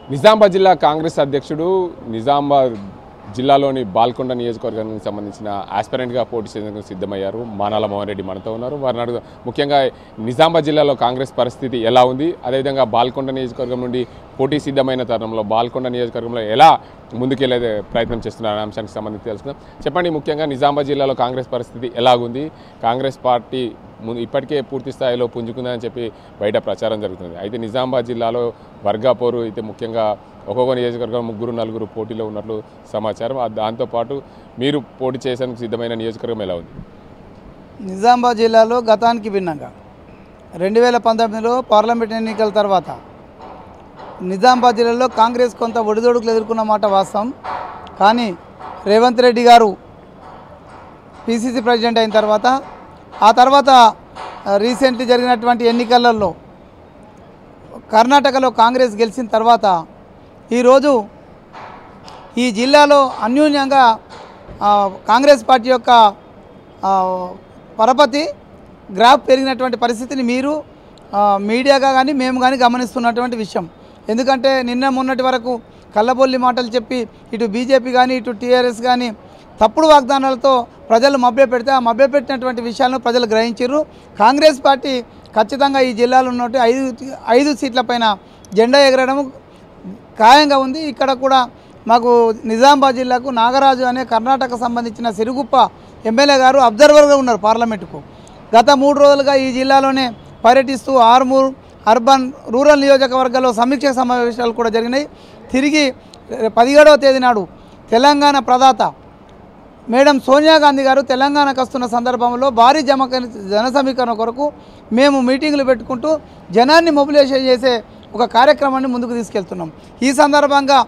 నిజామాబాద్ జిల్లా కాంగ్రెస్ అధ్యక్షుడు నిజామాబాద్ జిల్లాలోని బాల్కొండ నియోజకవర్గానికి సంబంధించిన ఆస్పిరెంట్గా పోటీ చేసేందుకు సిద్ధమయ్యారు మానాల మోహన్ రెడ్డి మనతో ఉన్నారు వారిని అడుగు ముఖ్యంగా నిజామాబాద్ జిల్లాలో కాంగ్రెస్ పరిస్థితి ఎలా ఉంది అదేవిధంగా బాల్కొండ నియోజకవర్గం నుండి పోటీ సిద్ధమైన తరుణంలో బాల్కొండ నియోజకవర్గంలో ఎలా ముందుకెళ్లే ప్రయత్నం చేస్తున్నారు అనే అంశానికి సంబంధించి తెలుసుకుందాం చెప్పండి ముఖ్యంగా నిజామాబాద్ జిల్లాలో కాంగ్రెస్ పరిస్థితి ఎలాగుంది కాంగ్రెస్ పార్టీ ముందు ఇప్పటికే పూర్తి స్థాయిలో పుంజుకుందని చెప్పి బయట ప్రచారం జరుగుతుంది అయితే నిజామాబాద్ జిల్లాలో వర్గాపోరు అయితే ముఖ్యంగా ఒక్కొక్క నియోజకవర్గం ముగ్గురు నలుగురు పోటీలో ఉన్నట్లు సమాచారం ఆ- దాంతోపాటు మీరు పోటీ చేసేందుకు సిద్ధమైన నియోజకవర్గం ఎలా ఉంది నిజామాబాద్ జిల్లాలో గతానికి భిన్నంగా రెండు వేల పంతొమ్మిదిలో పార్లమెంట్ ఎన్నికల తర్వాత నిజామాబాద్ జిల్లాలో కాంగ్రెస్ కొంత ఒడిదొడుకులు ఎదుర్కొన్న మాట వాస్తవం కానీ రేవంత్ రెడ్డి గారు పిసిసి ప్రెసిడెంట్ అయిన తర్వాత ఆ తర్వాత రీసెంట్లీ జరిగినటువంటి ఎన్నికలలో కర్ణాటకలో కాంగ్రెస్ గెలిచిన తర్వాత ఈరోజు ఈ జిల్లాలో అన్యూన్యంగా ఆ, కాంగ్రెస్ పార్టీ యొక్క ఆ, పరపతి గ్రాఫ్ పెరిగినటువంటి పరిస్థితిని మీరు ఆ, మీడియాగా కానీ మేము కానీ గమనిస్తున్నటువంటి విషయం ఎందుకంటే నిన్న మొన్నటి వరకు కళ్ళబొల్లి మాటలు చెప్పి ఇటు బీజేపీ కానీ ఇటు టీఆర్ఎస్ కానీ తప్పుడు వాగ్దానాలతో ప్రజలు మభ్యపెడితే ఆ మభ్యపెట్టినటువంటి విషయాలను ప్రజలు గ్రహించారు కాంగ్రెస్ పార్టీ ఖచ్చితంగా ఈ జిల్లాలో ఉన్నట్టు ఐదు ఐదు సీట్ల పైన జెండా ఎగరడం ఖాయంగా ఉంది ఇక్కడ కూడా మాకు నిజామాబాద్ జిల్లాకు నాగరాజు అనే కర్ణాటక సంబంధించిన సిరుగుప్ప ఎమ్మెల్యే గారు అబ్జర్వర్గా ఉన్నారు పార్లమెంటుకు గత మూడు రోజులుగా ఈ జిల్లాలోనే పర్యటిస్తూ ఆర్మూర్ అర్బన్ రూరల్ నియోజకవర్గాల్లో సమీక్ష సమావేశాలు కూడా జరిగినాయి తిరిగి పదిహేడవ తేదీ నాడు తెలంగాణ ప్రదాత మేడం సోనియా గాంధీ గారు తెలంగాణకు వస్తున్న సందర్భంలో భారీ జమ జన సమీకరణ కొరకు మేము మీటింగులు పెట్టుకుంటూ జనాన్ని మొబిలైజేషన్ చేసే ఒక కార్యక్రమాన్ని ముందుకు తీసుకెళ్తున్నాం ఈ సందర్భంగా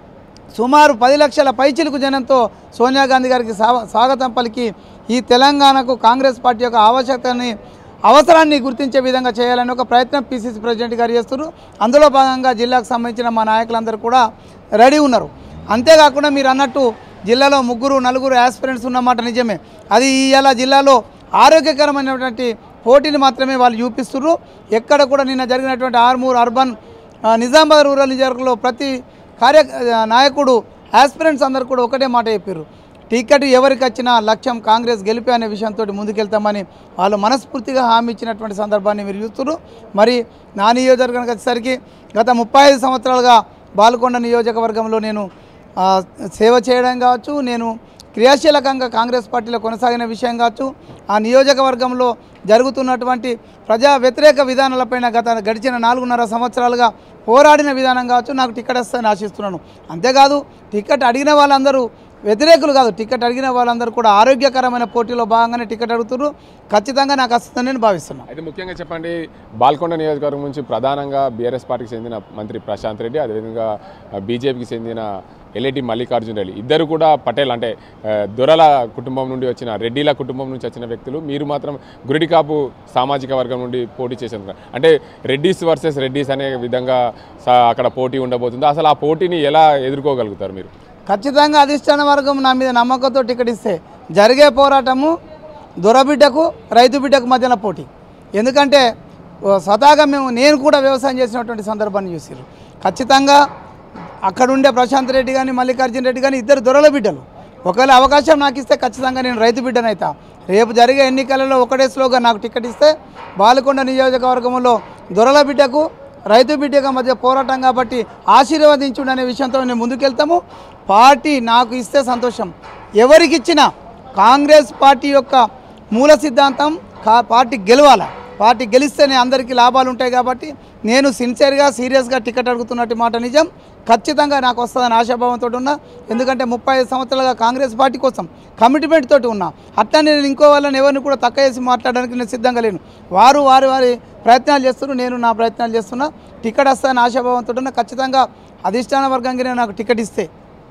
సుమారు పది లక్షల పైచిలుకు జనంతో సోనియా గాంధీ గారికి స్వా- స్వాగతం పలికి ఈ తెలంగాణకు కాంగ్రెస్ పార్టీ యొక్క ఆవశ్యకతని అవసరాన్ని గుర్తించే విధంగా చేయాలని ఒక ప్రయత్నం పిసిసి ప్రెసిడెంట్ గారు చేస్తున్నారు అందులో భాగంగా జిల్లాకు సంబంధించిన మా నాయకులందరూ కూడా రెడీ ఉన్నారు అంతేకాకుండా మీరు అన్నట్టు జిల్లాలో ముగ్గురు నలుగురు ఆస్పిరెంట్స్ ఉన్నమాట నిజమే అది ఇవాళ జిల్లాలో ఆరోగ్యకరమైనటువంటి పోటీని మాత్రమే వాళ్ళు చూపిస్తున్నారు ఎక్కడ కూడా నిన్న జరిగినటువంటి ఆర్మూర్ అర్బన్ ఆ, నిజామాబాద్ రూరల్ నియోజకవర్గంలో ప్రతి కార్య ఆ, నాయకుడు ఆస్పిరెంట్స్ అందరు కూడా ఒకటే మాట చెప్పారు టికెట్ ఎవరికి వచ్చినా లక్ష్యం కాంగ్రెస్ గెలిపే అనే విషయంతో ముందుకెళ్తామని వాళ్ళు మనస్ఫూర్తిగా హామీ ఇచ్చినటువంటి సందర్భాన్ని మీరు చూస్తున్నారు మరి నా నియోజకవర్గానికి వచ్చేసరికి గత ముప్పై ఐదు సంవత్సరాలుగా బాల్కొండ నియోజకవర్గంలో నేను ఆ, సేవ చేయడం కావచ్చు నేను క్రియాశీలకంగా కాంగ్రెస్ పార్టీలో కొనసాగిన విషయం కావచ్చు ఆ నియోజకవర్గంలో జరుగుతున్నటువంటి ప్రజా వ్యతిరేక విధానాలపైన గత గడిచిన నాలుగున్నర సంవత్సరాలుగా పోరాడిన విధానం కావచ్చు నాకు టికెట్ వస్తుందని ఆశిస్తున్నాను అంతేకాదు టికెట్ అడిగిన వాళ్ళందరూ వ్యతిరేకులు కాదు టికెట్ అడిగిన వాళ్ళందరూ కూడా ఆరోగ్యకరమైన పోటీలో భాగంగానే టికెట్ అడుగుతున్నారు ఖచ్చితంగా నాకు వస్తుందని నేను భావిస్తున్నాను అయితే ముఖ్యంగా చెప్పండి బాల్కొండ నియోజకవర్గం నుంచి ప్రధానంగా బీఆర్ఎస్ పార్టీకి చెందిన మంత్రి ప్రశాంత్ రెడ్డి అదేవిధంగా బీజేపీకి చెందిన ఎల్ఏటి మల్లికార్జున రెడ్డి ఇద్దరు కూడా పటేల్ అంటే ఆ, దొరల కుటుంబం నుండి వచ్చిన రెడ్డిల కుటుంబం నుంచి వచ్చిన వ్యక్తులు మీరు మాత్రం గురిడికాపు సామాజిక వర్గం నుండి పోటీ చేసేందుకు అంటే రెడ్డిస్ వర్సెస్ రెడ్డిస్ అనే విధంగా సా- అక్కడ పోటీ ఉండబోతుంది అసలు ఆ పోటీని ఎలా ఎదుర్కోగలుగుతారు మీరు ఖచ్చితంగా అధిష్టాన వర్గం నా మీద నమ్మకంతో టికెట్ ఇస్తే జరిగే పోరాటము దొరబిడ్డకు రైతు బిడ్డకు మధ్యన పోటీ ఎందుకంటే ఓ స్వతహాగా మేము నేను కూడా వ్యవసాయం చేసినటువంటి సందర్భాన్ని చూసారు ఖచ్చితంగా అక్కడుండే ప్రశాంత్ రెడ్డి కానీ మల్లికార్జున రెడ్డి కానీ ఇద్దరు దొరల బిడ్డలు ఒకవేళ అవకాశం నాకు ఇస్తే ఖచ్చితంగా నేను రైతు బిడ్డనైతా రేపు జరిగే ఎన్నికలలో ఒకటే స్లోగా నాకు టికెట్ ఇస్తే బాలకొండ నియోజకవర్గంలో దొరల బిడ్డకు రైతు బిడ్డగా మధ్య పోరాటం కాబట్టి ఆశీర్వదించుడు అనే విషయంతో మేము ముందుకెళ్తాము పార్టీ నాకు ఇస్తే సంతోషం ఎవరికి ఇచ్చినా కాంగ్రెస్ పార్టీ యొక్క మూల సిద్ధాంతం కా- పార్టీ గెలవాలి పార్టీ గెలిస్తేనే అందరికీ లాభాలు ఉంటాయి కాబట్టి నేను సిన్సియర్గా సీరియస్గా టికెట్ అడుగుతున్నట్టు మాట నిజం ఖచ్చితంగా నాకు వస్తుందని ఆశాభావంతో ఉన్నా ఎందుకంటే ముప్పై ఐదు సంవత్సరాలుగా కాంగ్రెస్ పార్టీ కోసం కమిట్మెంట్ తోటి ఉన్నా అట్లా నేను ఇంకో వాళ్ళని ఎవరిని కూడా తక్కువ చేసి మాట్లాడడానికి నేను సిద్ధంగా లేను వారు వారి వారి ప్రయత్నాలు చేస్తున్నారు నేను నా ప్రయత్నాలు చేస్తున్నా టికెట్ వస్తుందని ఆశాభావంతో ఉన్నా ఖచ్చితంగా అధిష్టాన వర్గంగానే నాకు టికెట్ ఇస్తే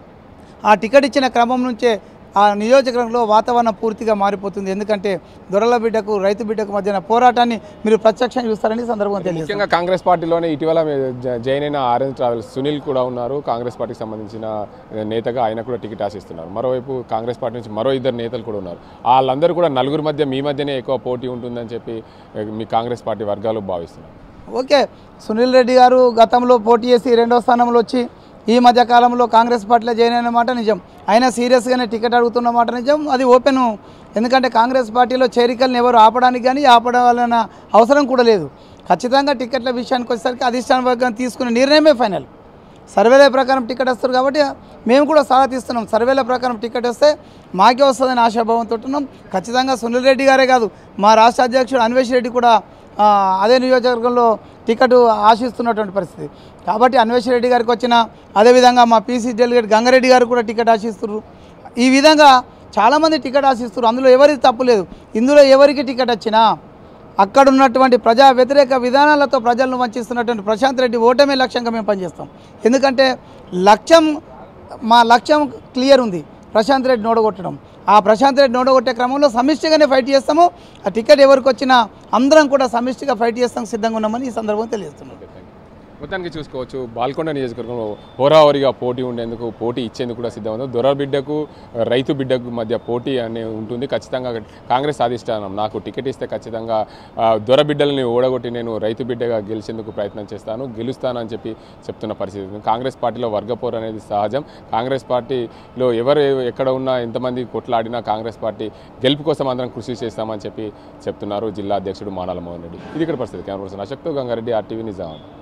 ఆ టికెట్ ఇచ్చిన క్రమం నుంచే ఆ నియోజకవర్గంలో వాతావరణం పూర్తిగా మారిపోతుంది ఎందుకంటే దొరల బిడ్డకు రైతు బిడ్డకు మధ్యన పోరాటాన్ని మీరు ప్రత్యక్షంగా చూస్తారని ఈ సందర్భంగా తెలియదు ముఖ్యంగా కాంగ్రెస్ పార్టీలోనే ఇటీవల మీ- జ- జాయిన్ అయిన ఆరెంజ్ ట్రావెల్స్ సునీల్ కూడా ఉన్నారు కాంగ్రెస్ పార్టీకి సంబంధించిన నేతగా ఆయన కూడా టికెట్ ఆశిస్తున్నారు మరోవైపు కాంగ్రెస్ పార్టీ నుంచి మరో ఇద్దరు నేతలు కూడా ఉన్నారు వాళ్ళందరూ కూడా నలుగురు మధ్య మీ మధ్యనే ఎక్కువ పోటీ ఉంటుందని చెప్పి ఏ, మీ కాంగ్రెస్ పార్టీ వర్గాలు భావిస్తున్నారు ఓకే సునీల్ రెడ్డి గారు గతంలో పోటీ చేసి రెండో స్థానంలో వచ్చి ఈ మధ్య కాలంలో కాంగ్రెస్ పార్టీలో జాయిన్ అయిన మాట నిజం అయినా సీరియస్గానే టికెట్ అడుగుతున్న మాట నిజం అది ఓపెన్ ఎందుకంటే కాంగ్రెస్ పార్టీలో చేరికలను ఎవరు ఆపడానికి కానీ ఆపడాలన్న అవసరం కూడా లేదు ఖచ్చితంగా టికెట్ల విషయానికి వచ్చేసరికి అధిష్టాన వర్గం తీసుకునే నిర్ణయమే ఫైనల్ సర్వేల ప్రకారం టికెట్ వస్తారు కాబట్టి మేము కూడా స్వాగతిస్తున్నాం సర్వేల ప్రకారం టికెట్ వస్తే మాకే వస్తుందని ఆశాభావంతో ఉంటున్నాం ఖచ్చితంగా సునీల్ రెడ్డి గారే కాదు మా రాష్ట్ర అధ్యక్షుడు అన్వేష్ రెడ్డి కూడా ఆ, అదే నియోజకవర్గంలో టికెట్ ఆశిస్తున్నటువంటి పరిస్థితి కాబట్టి అన్వేష్ రెడ్డి గారికి వచ్చిన అదేవిధంగా మా పీసీ డెలిగేట్ గంగారెడ్డి గారు కూడా టికెట్ ఆశిస్తున్నారు ఈ విధంగా చాలామంది టికెట్ ఆశిస్తున్నారు అందులో ఎవరికి తప్పు లేదు ఇందులో ఎవరికి టికెట్ వచ్చినా అక్కడ ఉన్నటువంటి ప్రజా వ్యతిరేక విధానాలతో ప్రజలను వంచిస్తున్నటువంటి ప్రశాంత్ రెడ్డి ఓటమే లక్ష్యంగా మేము పనిచేస్తాం ఎందుకంటే లక్ష్యం మా లక్ష్యం క్లియర్ ఉంది ప్రశాంత్ రెడ్డి నోడగొట్టడం ఆ ప్రశాంత్ రెడ్డి నోడగొట్టే క్రమంలో సమిష్టిగానే ఫైట్ చేస్తాము ఆ టికెట్ ఎవరికి వచ్చినా అందరం కూడా సమిష్టిగా ఫైట్ చేస్తాం సిద్ధంగా ఉన్నామని ఈ సందర్భంగా తెలియజేస్తున్నాం ఓకే, థాంక్యూ. మొత్తానికి చూసుకోవచ్చు బాల్కొండ నియోజకవర్గంలో హోరాహోరీగా పోటీ ఉండేందుకు పోటీ ఇచ్చేందుకు కూడా సిద్ధం ఉంది దొర బిడ్డకు రైతు బిడ్డకు మధ్య పోటీ అనే ఉంటుంది ఖచ్చితంగా కాంగ్రెస్ అధిష్టానం నాకు టికెట్ ఇస్తే ఖచ్చితంగా ఆ, దొర బిడ్డలని ఓడగొట్టి నేను రైతు బిడ్డగా గెలిచేందుకు ప్రయత్నం చేస్తాను గెలుస్తానని చెప్పి చెప్తున్న పరిస్థితి ఉంది కాంగ్రెస్ పార్టీలో వర్గపోరు అనేది సహజం కాంగ్రెస్ పార్టీలో ఎవరు ఎక్కడ ఉన్నా ఎంతమంది కొట్లాడినా కాంగ్రెస్ పార్టీ గెలుపు కోసం అందరం కృషి చేస్తామని చెప్పి చెప్తున్నారు జిల్లా అధ్యక్షుడు మానాల మోహన్ రెడ్డి ఇది ఇక్కడ పరిస్థితి కెమెరా పర్సన్ అశక్తో గంగారెడ్డి ఆర్టీవీ నిజాం